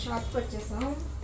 షాప్కి వచ్చేసాం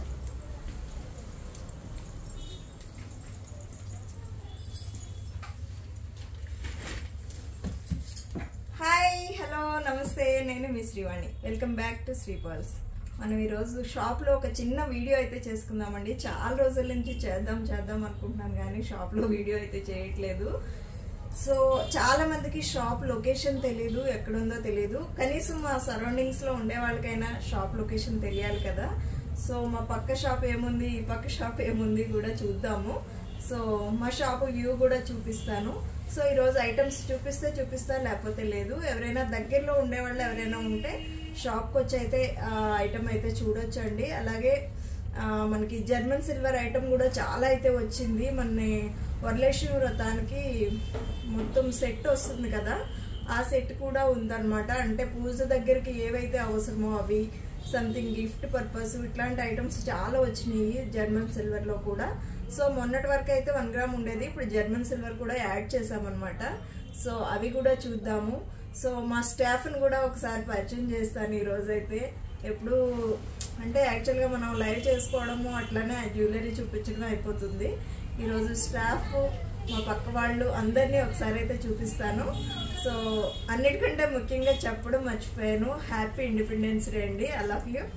hi hello నమస్తే నేను మీ Srivani welcome back to Sripals మనం ఈరోజు షాప్లో ఒక చిన్న వీడియో అయితే చేసుకుందామండి చాలా రోజుల నుంచి చేద్దాం చేద్దాం అనుకుంటున్నాను కానీ షాప్లో వీడియో అయితే చేయట్లేదు సో చాలా మందికి షాప్ లొకేషన్ తెలీదు ఎక్కడుందో తెలీదు కనీసం మా సరౌండింగ్స్ లో ఉండే వాళ్ళకైనా షాప్ లొకేషన్ తెలియాలి కదా సో మా పక్క షాప్ ఏముంది ఈ పక్క షాప్ ఏముంది కూడా చూద్దాము సో మా షాప్ వ్యూ కూడా చూపిస్తాను సో ఈరోజు ఐటమ్స్ చూపిస్తే చూపిస్తా లేకపోతే లేదు ఎవరైనా దగ్గరలో ఉండేవాళ్ళు ఎవరైనా ఉంటే షాప్కి వచ్చి అయితే ఐటమ్ అయితే చూడొచ్చు అండి అలాగే ఆ, మనకి జర్మన్ సిల్వర్ ఐటమ్ కూడా చాలా అయితే వచ్చింది మన వరలక్ష్మి వ్రతానికి మొత్తం సెట్ వస్తుంది కదా ఆ సెట్ కూడా ఉందన్నమాట అంటే పూజ దగ్గరికి ఏవైతే అవసరమో అవి సంథింగ్ గిఫ్ట్ పర్పస్ ఇట్లాంటి ఐటమ్స్ చాలా వచ్చినాయి జర్మన్ సిల్వర్ లో కూడా సో మొన్నటి వరకు అయితే వన్ గ్రామ్ ఉండేది ఇప్పుడు జర్మన్ సిల్వర్ కూడా యాడ్ చేసామన్నమాట సో అవి కూడా చూద్దాము సో మా స్టాఫ్ని కూడా ఒకసారి పరిచయం చేస్తాను ఈ రోజైతే ఎప్పుడు అంటే యాక్చువల్గా మనం లైవ్ చేసుకోవడము అట్లానే జ్యువెలరీ చూపించడం అయిపోతుంది ఈరోజు స్టాఫ్ మా పక్క వాళ్ళు అందరినీ ఒకసారి అయితే చూపిస్తాను సో అన్నిటికంటే ముఖ్యంగా చెప్పడం మర్చిపోయాను హ్యాపీ ఇండిపెండెన్స్ డే అండి ఐ లవ్ యూ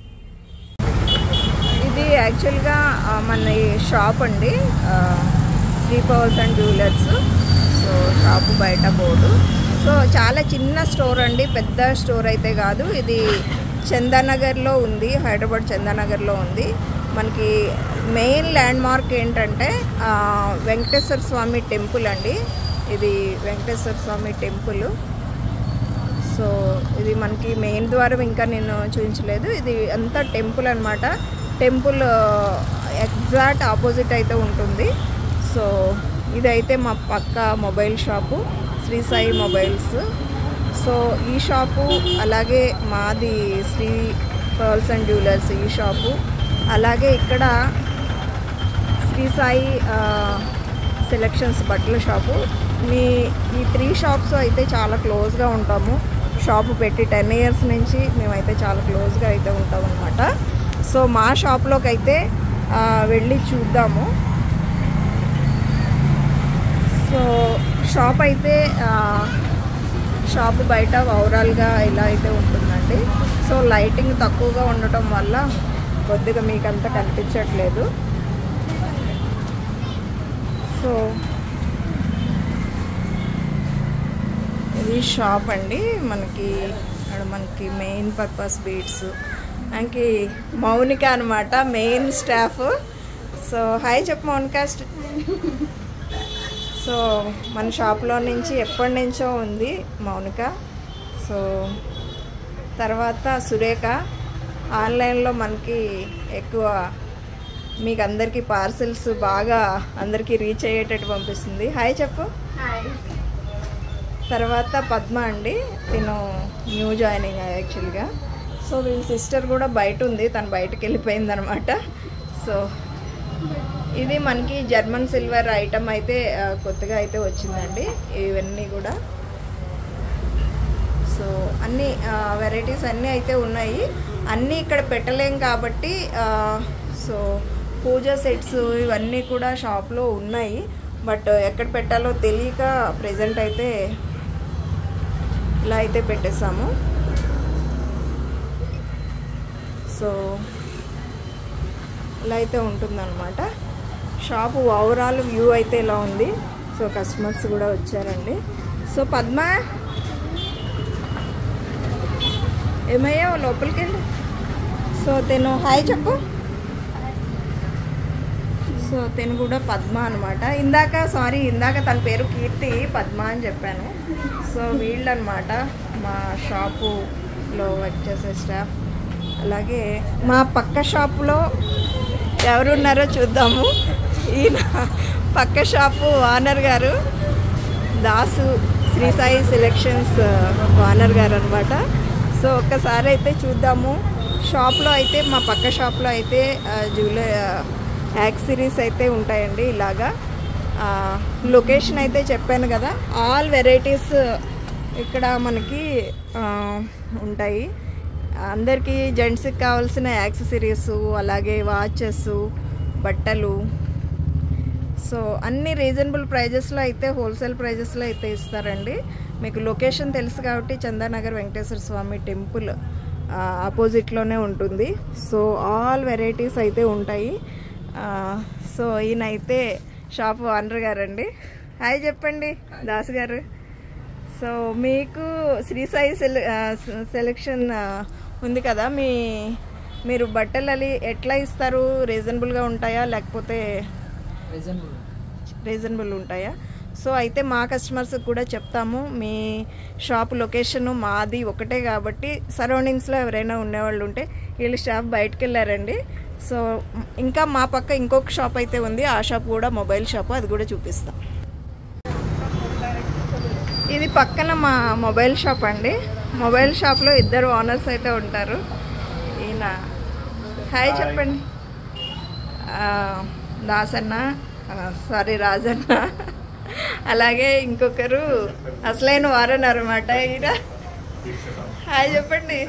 ఇది యాక్చువల్గా ఆ, మన ఈ షాప్ అండి ఆ, Sri pearls and jewellers so shop బయట బోర్డు సో చాలా చిన్న స్టోర్ అండి పెద్ద స్టోర్ అయితే కాదు ఇది చందానగర్లో ఉంది హైదరాబాద్ చందానగర్లో ఉంది మనకి మెయిన్ ల్యాండ్ మార్క్ ఏంటంటే ఆ, వెంకటేశ్వర స్వామి టెంపుల్ అండి ఇది వెంకటేశ్వర స్వామి టెంపుల్ సో ఇది మనకి మెయిన్ ద్వారం ఇంకా నేను చూపించలేదు ఇది అంతా టెంపుల్ అనమాట టెంపుల్ ఎగ్జాక్ట్ ఆపోజిట్ అయితే ఉంటుంది సో ఇదైతే మా పక్క mobile shop Sri Sai mobiles so ఈ షాపు అలాగే మాది శ్రీ పర్ల్స్ అండ్ జ్యువెలర్స్ ఈ షాపు అలాగే ఇక్కడ శ్రీ సాయి సెలక్షన్స్ బట్టల షాపు మీ ఈ త్రీ షాప్స్ అయితే చాలా క్లోజ్గా ఉంటాము షాపు పెట్టి టెన్ ఇయర్స్ నుంచి మేమైతే చాలా క్లోజ్గా అయితే ఉంటాం అనమాట సో మా షాప్లోకి అయితే ఆ, వెళ్ళి చూద్దాము సో షాప్ అయితే ఆ, షాప్ బయట ఓవరాల్గా ఇలా అయితే ఉంటుందండి సో లైటింగ్ తక్కువగా ఉండటం వల్ల కొద్దిగా మీకు అంత కనిపించట్లేదు సో ఇది షాప్ అండి మనకి ఇక్కడ మనకి మెయిన్ పర్పస్ బీట్స్ మనకి మౌనిక అనమాట మెయిన్ స్టాఫ్ సో హాయ్ చెప్పు మౌనిక స్ట్- సో మన షాప్లో నుంచి ఎప్పటి నుంచో ఉంది మౌనిక సో తర్వాత సురేఖ ఆన్లైన్లో మనకి ఎక్కువ మీకు అందరికీ పార్సిల్స్ బాగా అందరికీ రీచ్ అయ్యేటట్టు పంపిస్తుంది హాయ్ చెప్పు తర్వాత పద్మ అండి తిను న్యూ జాయినింగ్ యాక్చువల్గా సో వీళ్ళ సిస్టర్ కూడా బయట ఉంది తను బయటకు వెళ్ళిపోయింది అనమాట సో ఇది మనకి జర్మన్ సిల్వర్ ఐటమ్ అయితే ఆ, కొత్తగా అయితే వచ్చిందండి ఇవన్నీ కూడా సో అన్ని వెరైటీస్ అన్నీ అయితే ఉన్నాయి అన్నీ ఇక్కడ పెట్టలేం కాబట్టి ఆ, సో పూజ సెట్స్ ఇవన్నీ కూడా షాప్లో ఉన్నాయి బట్ ఎక్కడ పెట్టాలో తెలియక ప్రజెంట్ అయితే ఇలా అయితే పెట్టేసాము సో ఇలా అయితే ఉంటుందన్నమాట షాప్ ఓవరాల్ వ్యూ అయితే ఇలా ఉంది సో కస్టమర్స్ కూడా వచ్చారండి సో పద్మ ఏమయ్యా లోపలికి వెళ్ళి సో తను హాయ్ చెప్పు సో తను కూడా పద్మ అనమాట ఇందాక సారీ ఇందాక తన పేరు కీర్తి పద్మ అని చెప్పాను సో వీళ్ళు అనమాట మా షాపులో వర్క్ చేసే స్టాఫ్ అలాగే మా పక్క షాపులో ఎవరున్నారో చూద్దాము ఈయన పక్క షాపు ఓనర్ గారు దాసు శ్రీ సాయి సెలెక్షన్స్ ఓనర్ గారు అనమాట సో ఒక్కసారి అయితే చూద్దాము షాప్లో అయితే మా పక్క షాప్లో అయితే జ్యువెలరీ యాక్సరీస్ అయితే ఉంటాయండి ఇలాగా ఆ, లొకేషన్ అయితే చెప్పాను కదా ఆల్ వెరైటీస్ ఇక్కడ మనకి ఆ, ఉంటాయి అందరికీ జెంట్స్కి కావాల్సిన యాక్సెసరీస్ అలాగే వాచెస్ బట్టలు సో అన్ని రీజనబుల్ ప్రైజెస్లో అయితే హోల్సేల్ ప్రైజెస్లో అయితే ఇస్తారండి మీకు లొకేషన్ తెలుసు కాబట్టి చందానగర్ వెంకటేశ్వర స్వామి టెంపుల్ ఆపోజిట్లోనే ఉంటుంది సో ఆల్ వెరైటీస్ అయితే ఉంటాయి ఆ, సో ఈయన అయితే షాప్ ఓనర్ గారండి హాయ్ చెప్పండి దాస్ గారు సో మీకు శ్రీ సాయి సెల ఆ, సె- సెలెక్షన్ ఆ, ఉంది కదా మీ మీరు బట్టలు అవి ఎట్లా ఇస్తారు రీజనబుల్గా ఉంటాయా లేకపోతే రీజనబుల్ రీజనబుల్ ఉంటాయా సో అయితే మా కస్టమర్స్ కూడా చెప్తాము మీ షాప్ లొకేషన్ మాది ఒకటే కాబట్టి సరౌండింగ్స్లో ఎవరైనా ఉండేవాళ్ళు ఉంటే వీళ్ళు షాప్ బయటకు వెళ్ళారండి సో ఇంకా మా పక్క ఇంకొక షాప్ అయితే ఉంది ఆ షాప్ కూడా మొబైల్ షాప్ అది కూడా చూపిస్తాం ఇది పక్కన మా మొబైల్ షాప్ అండి మొబైల్ షాప్లో ఇద్దరు ఓనర్స్ అయితే ఉంటారు ఈయన హాయ్ చెప్పండి ఆ, దాసన్న ఆ, సారీ రాజన్న అలాగే ఇంకొకరు అసలైన వారన్నారు అనమాట ఈయన హాయ్ చెప్పండి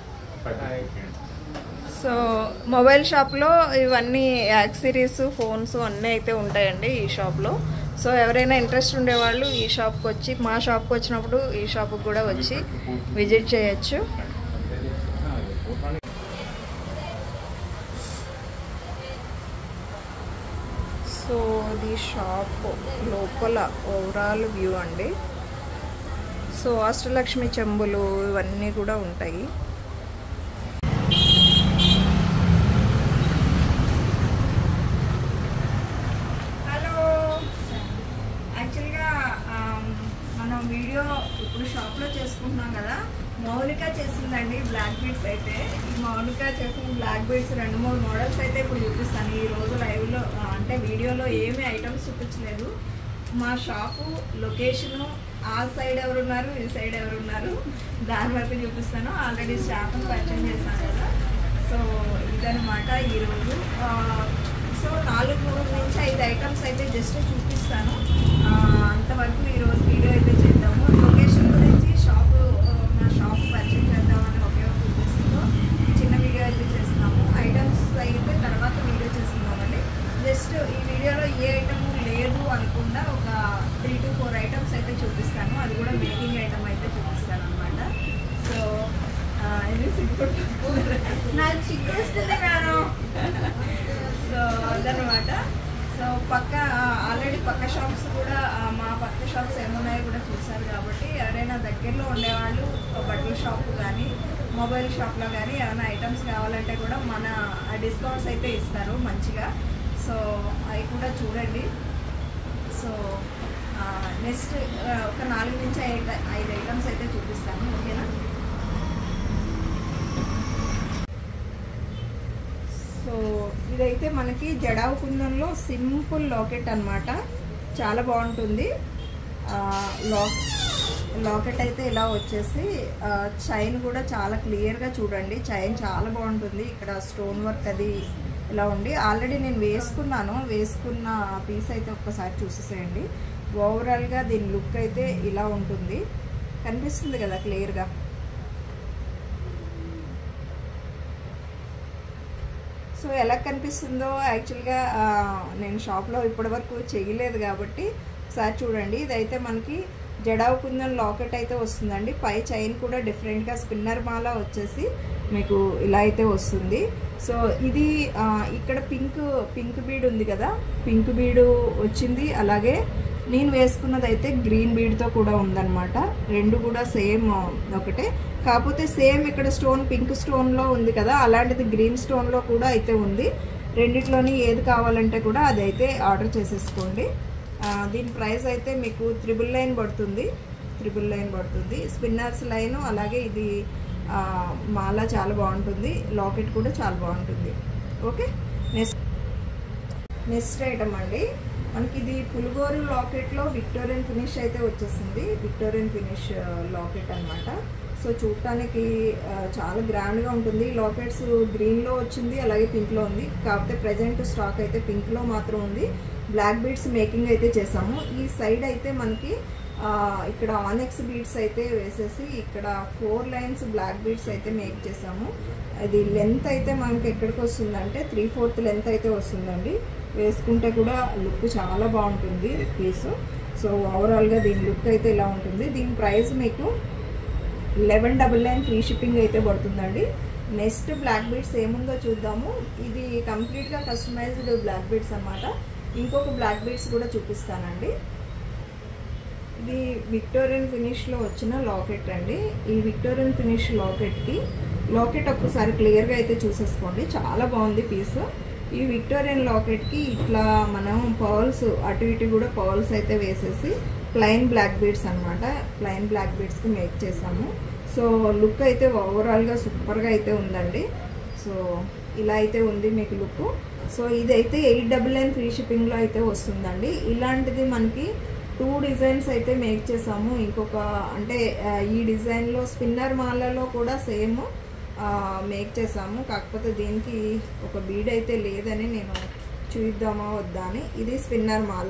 సో మొబైల్ షాప్లో ఇవన్నీ యాక్సరీస్ ఫోన్స్ అన్నీ అయితే ఉంటాయండి ఈ షాప్లో సో ఎవరైనా ఇంట్రెస్ట్ ఉండేవాళ్ళు ఈ షాప్కి వచ్చి మా షాప్కి వచ్చినప్పుడు ఈ షాప్కి కూడా వచ్చి విజిట్ చేయొచ్చు సో ఇది షాప్ లోపల ఓవరాల్ వ్యూ అండి సో అష్టలక్ష్మి చెంబులు ఇవన్నీ కూడా ఉంటాయి హలో యాక్చువల్గా ఆమ్, మనం వీడియో ఇప్పుడు షాప్లో చేసుకుంటున్నాం కదా మౌనిక చేసిందండి బ్లాక్ బీడ్స్ అయితే ఈ మౌనిక చేసిన బ్లాక్ బీడ్స్ రెండు మూడు మోడల్స్ అయితే ఇప్పుడు చూపిస్తాను ఈ రోజు లైవ్లో ఆ, అంటే వీడియోలో ఏమి ఐటమ్స్ చూపించలేదు మా షాపు లొకేషను ఆ సైడ్ ఎవరున్నారు ఈ సైడ్ ఎవరున్నారు దాని వరకు చూపిస్తాను ఆల్రెడీ స్టాఫ్ని పరిచయం చేశాను కదా సో ఇదనమాట ఈరోజు ఆ, సో నాలుగు నుంచి ఐదు ఐటమ్స్ అయితే జస్ట్ చూపిస్తాను ఆ, అంతవరకు ఈరోజు వీడియో అయితే చేద్దాము లొకేషన్ గురించి షాపు ఆ, నా షాప్ పరిచయం చేద్దామని ఒకే ఒక ఉద్దేశంతో చిన్న వీడియో అయితే చేస్తున్నాము ఐటమ్స్ అయితే తర్వాత వీడియో చేస్తున్నామండి జస్ట్ ఈ వీడియోలో ఏ ఐటమ్ లేదు అనుకుండా ఒక త్రీ టు ఫోర్ ఐటమ్స్ అయితే చూపిస్తాను అది కూడా మేకింగ్ ఐటమ్ అయితే చూపిస్తాను అనమాట సో ఆ, ఇది సిగ్గు నాకు సిగ్గు వస్తుంది మేడం సో అదనమాట సో పక్క ఆల్రెడీ పక్క షాప్స్ కూడా ఆ, మా పక్క షాప్స్ ఏమున్నాయో కూడా చూసారు కాబట్టి ఎవరైనా దగ్గరలో ఉండేవాళ్ళు బట్టల షాప్ కానీ మొబైల్ షాప్లో కానీ ఏమైనా ఐటమ్స్ కావాలంటే కూడా మన డిస్కౌంట్స్ అయితే ఇస్తారు మంచిగా సో అవి కూడా చూడండి సో నెక్స్ట్ ఒక నాలుగు నుంచి ఐదు ఐదు ఐటమ్స్ అయితే చూపిస్తాను ఓకేనా సో ఇదైతే మనకి జడావు కుందంలో సింపుల్ లాకెట్ అన్నమాట చాలా బాగుంటుంది ఆ, లాక్ లాకెట్ అయితే ఇలా వచ్చేసి ఆ, చైన్ కూడా చాలా క్లియర్గా చూడండి చైన్ చాలా బాగుంటుంది ఇక్కడ స్టోన్ వర్క్ అది ఇలా ఉండి ఆల్రెడీ నేను వేసుకున్నాను వేసుకున్న పీస్ అయితే ఒక్కసారి చూసేసేయండి ఓవరాల్గా దీని లుక్ అయితే ఇలా ఉంటుంది కనిపిస్తుంది కదా క్లియర్గా సో ఎలా కనిపిస్తుందో యాక్చువల్గా ఆ, నేను షాప్లో ఇప్పటివరకు చేయలేదు కాబట్టి ఒకసారి చూడండి ఇదైతే మనకి జడావు కుందన్ లాకెట్ అయితే వస్తుందండి పై చైన్ కూడా డిఫరెంట్గా స్పిన్నర్ మాల వచ్చేసి మీకు ఇలా అయితే వస్తుంది సో ఇది ఆ, ఇక్కడ పింక్ పింక్ బీడ్ ఉంది కదా పింక్ బీడు వచ్చింది అలాగే నేను వేసుకున్నది అయితే గ్రీన్ బీడ్తో కూడా ఉందన్నమాట రెండు కూడా సేమ్ ఒకటే కాకపోతే సేమ్ ఇక్కడ స్టోన్ పింక్ స్టోన్లో ఉంది కదా అలాంటిది గ్రీన్ స్టోన్లో కూడా అయితే ఉంది రెండిట్లోని ఏది కావాలంటే కూడా అది అయితే ఆర్డర్ చేసేసుకోండి ఆ, దీని ప్రైస్ అయితే మీకు త్రిబుల్ లైన్ పడుతుంది త్రిబుల్ లైన్ పడుతుంది స్పిన్నర్స్ లైన్ అలాగే ఇది ఆ, మాల చాలా బాగుంటుంది లాకెట్ కూడా చాలా బాగుంటుంది ఓకే నెక్స్ట్ నెక్స్ట్ ఐటమ్ అండి మనకి ఇది పులిగోరు లాకెట్లో విక్టోరియన్ ఫినిష్ అయితే వచ్చేసింది విక్టోరియన్ ఫినిష్ లాకెట్ అన్నమాట సో చూడటానికి ఆ, చాలా గ్రాండ్గా ఉంటుంది లాకెట్స్ గ్రీన్లో వచ్చింది అలాగే పింక్లో ఉంది కాకపోతే ప్రజెంట్ స్టాక్ అయితే పింక్లో మాత్రం ఉంది బ్లాక్ బీడ్స్ మేకింగ్ అయితే చేసాము ఈ సైడ్ అయితే మనకి ఆ, ఇక్కడ ఆనెక్స్ బీడ్స్ అయితే వేసేసి ఇక్కడ ఫోర్ లైన్స్ బ్లాక్ బీడ్స్ అయితే మేక్ చేసాము అది లెంత్ అయితే మనకి ఎక్కడికి వస్తుందంటే త్రీ ఫోర్త్ లెంత్ అయితే వస్తుందండి వేసుకుంటే కూడా లుక్ చాలా బాగుంటుంది పీస్ సో ఓవరాల్గా దీని లుక్ అయితే ఇలా ఉంటుంది దీని ప్రైస్ మీకు eleven double nine free shipping అయితే పడుతుందండి నెక్స్ట్ బ్లాక్ బీడ్స్ ఏముందో చూద్దాము ఇది కంప్లీట్గా కస్టమైజ్డ్ బ్లాక్ బీడ్స్ అన్నమాట ఇంకొక బ్లాక్ బీడ్స్ కూడా చూపిస్తానండి ఇది విక్టోరియన్ ఫినిష్లో వచ్చిన లాకెట్ అండి ఈ విక్టోరియన్ ఫినిష్ లాకెట్కి లాకెట్ ఒక్కసారి క్లియర్గా అయితే చూసేసుకోండి చాలా బాగుంది పీస్ ఈ విక్టోరియన్ లాకెట్కి ఇట్లా మనం పర్ల్స్ అటు ఇటు కూడా పర్ల్స్ అయితే వేసేసి ప్లైన్ బ్లాక్ బీడ్స్ అనమాట ప్లైన్ బ్లాక్ బీడ్స్కి మేక్ చేసాము సో లుక్ అయితే ఓవరాల్గా సూపర్గా అయితే ఉందండి సో ఇలా అయితే ఉంది మీకు లుక్ సో ఇదైతే ఎయిట్ డబుల్ నైన్ ఫ్రీ షిప్పింగ్లో అయితే వస్తుందండి ఇలాంటిది మనకి టూ డిజైన్స్ అయితే మేక్ చేసాము ఇంకొక అంటే ఆ, ఈ డిజైన్లో స్పిన్నర్ మాలలో కూడా సేమ్ మేక్ చేసాము కాకపోతే దీనికి ఒక బీడ్ అయితే లేదని నేను చూద్దామా వద్దా అని ఇది స్పిన్నర్ మాల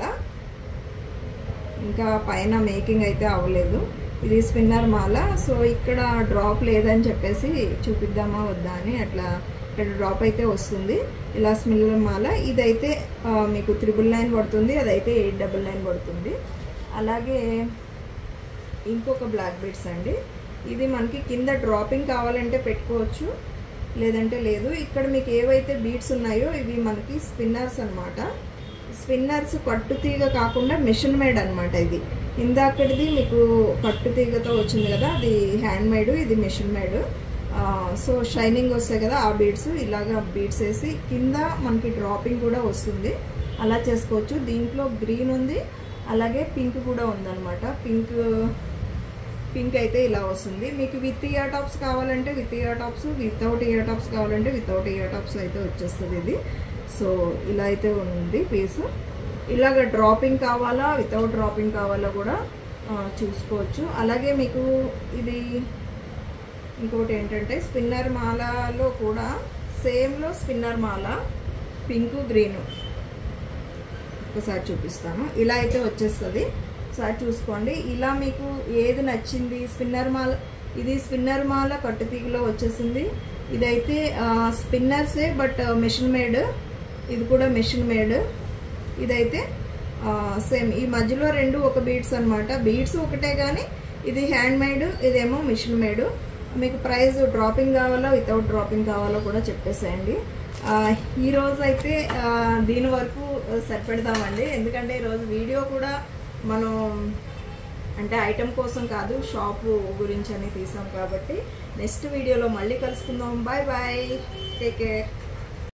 ఇంకా పైన మేకింగ్ అయితే అవ్వలేదు ఇది స్పిన్నర్ మాల సో ఇక్కడ డ్రాప్ లేదని చెప్పేసి చూపిద్దామా వద్దా అని అట్లా ఇక్కడ డ్రాప్ అయితే వస్తుంది ఇలా స్పిన్నర్ మాల ఇదైతే ఆ, మీకు త్రిబుల్ నైన్ పడుతుంది అదైతే ఎయిట్ డబుల్ నైన్ పడుతుంది అలాగే ఇంకొక బ్లాక్ బీడ్స్ అండి ఇది మనకి కింద డ్రాపింగ్ కావాలంటే పెట్టుకోవచ్చు లేదంటే లేదు ఇక్కడ మీకు ఏవైతే బీడ్స్ ఉన్నాయో ఇవి మనకి స్పిన్నర్స్ అన్నమాట స్పిన్నర్స్ కట్టు తీగ కాకుండా మిషన్ మేడ్ అనమాట ఇది ఇందాకటిది మీకు కట్టు తీగతో వచ్చింది కదా అది హ్యాండ్ మేడ్ ఇది మిషన్ మేడ్ సో షైనింగ్ వస్తాయి కదా ఆ బీడ్స్ ఇలాగా బీడ్స్ వేసి కింద మనకి డ్రాపింగ్ కూడా వస్తుంది అలా చేసుకోవచ్చు దీంట్లో గ్రీన్ ఉంది అలాగే పింక్ కూడా ఉందన్నమాట పింక్ పింక్ అయితే ఇలా వస్తుంది మీకు విత్ ఇయర్ టాప్స్ కావాలంటే with ear tops without ear tops కావాలంటే వితౌట్ ఇయర్ టాప్స్ అయితే వచ్చేస్తుంది ఇది సో ఇలా అయితే ఉంది పీస్ ఇలాగ డ్రాపింగ్ కావాలా వితౌట్ డ్రాపింగ్ కావాలా కూడా ఆ, చూసుకోవచ్చు అలాగే మీకు ఇది ఇంకోటి ఏంటంటే స్పిన్నర్ మాలలో కూడా సేమ్లో స్పిన్నర్ మాల పింక్ గ్రీన్ ఒకసారి చూపిస్తాను ఇలా అయితే వచ్చేస్తుంది ఒకసారి చూసుకోండి ఇలా మీకు ఏది నచ్చింది స్పిన్నర్ మాల ఇది స్పిన్నర్ మాల కట్టుతీగలో వచ్చేసింది ఇదైతే స్పిన్నర్సే బట్ మెషిన్ మేడ్ ఇది కూడా మెషిన్ మేడ్ ఇదైతే సేమ్ ఈ మధ్యలో రెండు ఒక బీడ్స్ అన్నమాట బీడ్స్ ఒకటే కానీ ఇది హ్యాండ్ మేడ్ ఇదేమో మిషన్ మేడ్ మీకు ప్రైస్ డ్రాపింగ్ కావాలా వితౌట్ డ్రాపింగ్ కావాలో కూడా చెప్పేసేయండి ఆ, ఈ రోజు అయితే ఆ, దీని వరకు సరిపెడదామండి ఎందుకంటే ఈరోజు వీడియో కూడా మనం అంటే ఐటెం కోసం కాదు షాపు గురించి అని తీసాం కాబట్టి నెక్స్ట్ వీడియోలో మళ్ళీ కలుసుకుందాం బాయ్ బాయ్ టేక్ కేర్